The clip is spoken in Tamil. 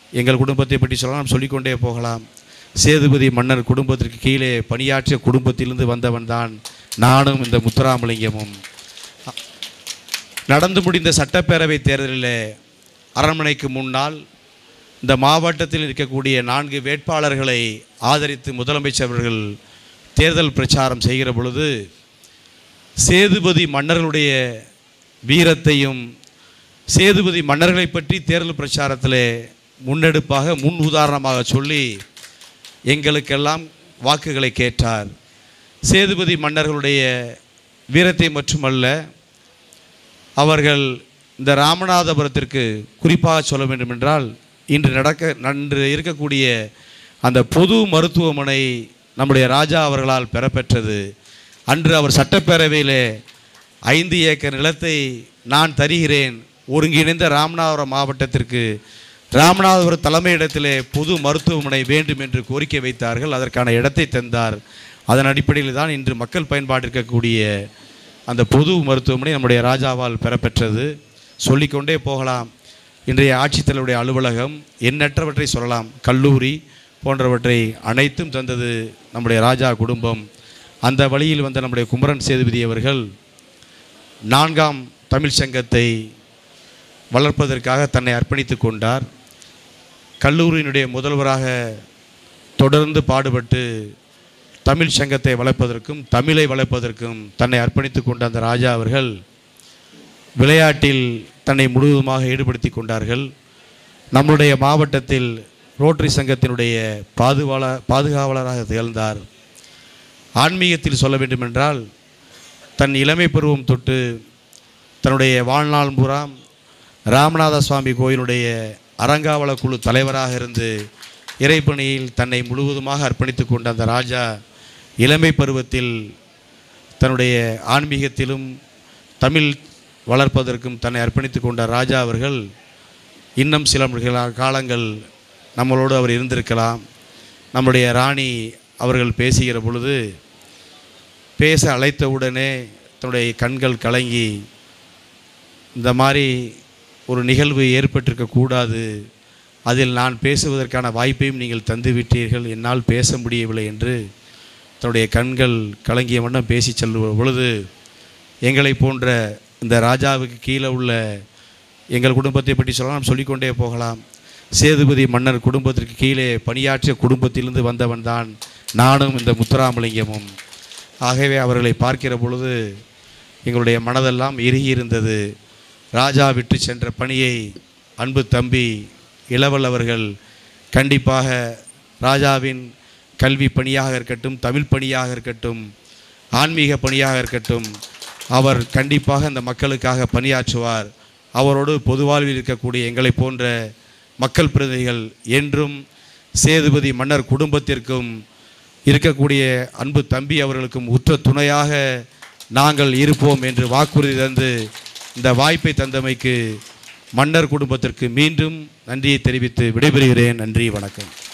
எங்கள் குடும்பத்தை பற்றி சொல்லலாம் சொல்லிக்கொண்டே போகலாம் சேதுபதி மன்னர் குடும்பத்திற்கு கீழே பணியாற்றிய குடும்பத்திலிருந்து வந்தவன் தான் நானும் இந்த முத்துராமலிங்கமும் நடந்து முடிந்த சட்டப்பேரவை தேர்தலில் அரண்மனைக்கு முன்னால் இந்த மாவட்டத்தில் இருக்கக்கூடிய நான்கு வேட்பாளர்களை ஆதரித்து முதலமைச்சர் அவர்கள் தேர்தல் பிரச்சாரம் செய்கிற பொழுது சேதுபதி மன்னர்களுடைய வீரத்தையும் சேதுபதி மன்னர்களை பற்றி தேர்தல் பிரச்சாரத்தில் முன்னெடுப்பாக முன் உதாரணமாக சொல்லி எங்களுக்கெல்லாம் வாக்குகளை கேட்டார் சேதுபதி மன்னர்களுடைய வீரத்தை மட்டுமல்ல அவர்கள் இந்த ராமநாதபுரத்திற்கு குறிப்பாக சொல்ல வேண்டுமென்றால் இன்று நடக்க நன்று இருக்கக்கூடிய அந்த பொது மருத்துவமனை நம்முடைய ராஜா அவர்களால் பெறப்பெற்றது அன்று அவர் சட்டப்பேரவையில் ஐந்து ஏக்கர் நிலத்தை நான் தருகிறேன் ஒருங்கிணைந்த ராமநாதபுரம் மாவட்டத்திற்கு ராமநாதபுரம் தலைமையிடத்திலே பொது மருத்துவமனை வேண்டும் என்று கோரிக்கை வைத்தார்கள் அதற்கான இடத்தை தந்தார் அதன் அடிப்படையில் தான் இன்று மக்கள் பயன்பாடு இருக்கக்கூடிய அந்த பொது மருத்துவமனை நம்முடைய ராஜாவால் பெறப்பெற்றது சொல்லிக்கொண்டே போகலாம் இன்றைய ஆட்சித்தலைவருடைய அலுவலகம் எண்ணற்றவற்றை சொல்லலாம் கல்லூரி போன்றவற்றை அனைத்தும் தந்தது நம்முடைய ராஜா குடும்பம் அந்த வழியில் வந்த நம்முடைய குமரன் சேதுபதி அவர்கள் நான்காம் தமிழ் சங்கத்தை வளர்ப்பதற்காக தன்னை அர்ப்பணித்து கொண்டார் கல்லூரியினுடைய முதல்வராக தொடர்ந்து பாடுபட்டு தமிழ் சங்கத்தை வளர்ப்பதற்கும் தமிழை வளர்ப்பதற்கும் தன்னை அர்ப்பணித்து கொண்ட அந்த ராஜா அவர்கள் விளையாட்டில் தன்னை முழுவதுமாக ஈடுபடுத்தி கொண்டார்கள் நம்முடைய மாவட்டத்தில் ரோட்டரி சங்கத்தினுடைய பாதுகாவல பாதுகாவலராக திகழ்ந்தார் ஆன்மீகத்தில் சொல்ல வேண்டுமென்றால் தன் இளமை பருவம் தொட்டு தன்னுடைய வாழ்நாள் பூராம் ராமநாத சுவாமி கோயிலுடைய அறங்காவல குழு தலைவராக இருந்து இறைப்பணியில் தன்னை முழுவதுமாக அர்ப்பணித்து கொண்ட அந்த ராஜா இளமை பருவத்தில் தன்னுடைய ஆன்மீகத்திலும் தமிழ் வளர்ப்பதற்கும் தன்னை அர்ப்பணித்து கொண்ட ராஜா அவர்கள் இன்னும் சில முறைகளா- காலங்கள் நம்மளோடு அவர் இருந்திருக்கலாம் நம்முடைய ராணி அவர்கள் பேசுகிற பொழுது பேச அழைத்தவுடனே தன்னுடைய கண்கள் கலங்கி இந்த மாதிரி ஒரு நிகழ்வு ஏற்பட்டிருக்க கூடாது அதில் நான் பேசுவதற்கான வாய்ப்பையும் நீங்கள் தந்து விட்டீர்கள் என்னால் பேச முடியவில்லை என்று தன்னுடைய கண்கள் கலங்கிய வண்ணம் பேசி செல்லுவ பொழுது எங்களை போன்ற இந்த ராஜாவுக்கு கீழே உள்ள எங்கள் குடும்பத்தை பற்றி சொல்லலாம் சொல்லிக்கொண்டே போகலாம் சேதுபதி மன்னர் குடும்பத்திற்கு கீழே பணியாற்றிய குடும்பத்திலிருந்து வந்தவன் தான் நானும் இந்த முத்துராமலிங்கமும் ஆகவே அவர்களை பார்க்கிற பொழுது எங்களுடைய மனதெல்லாம் இறுகி இருந்தது ராஜா விட்டு சென்ற பணியை அன்பு தம்பி இளவல் அவர்கள் கண்டிப்பாக ராஜாவின் கல்வி பணியாக இருக்கட்டும் தமிழ் பணியாக இருக்கட்டும் ஆன்மீக பணியாக இருக்கட்டும் அவர் கண்டிப்பாக அந்த மக்களுக்காக பணியாற்றுவார் அவரோடு பொது வாழ்வில் இருக்கக்கூடிய எங்களை போன்ற மக்கள் பிரதிநிதிகள் என்றும் சேதுபதி மன்னர் குடும்பத்திற்கும் இருக்கக்கூடிய அன்பு தம்பி அவர்களுக்கும் உற்ற துணையாக நாங்கள் இருப்போம் என்று வாக்குறுதி தந்து இந்த வாய்ப்பை தந்தமைக்கு மன்னர் குடும்பத்திற்கு மீண்டும் நன்றியை தெரிவித்து விடைபெறுகிறேன் நன்றி வணக்கம்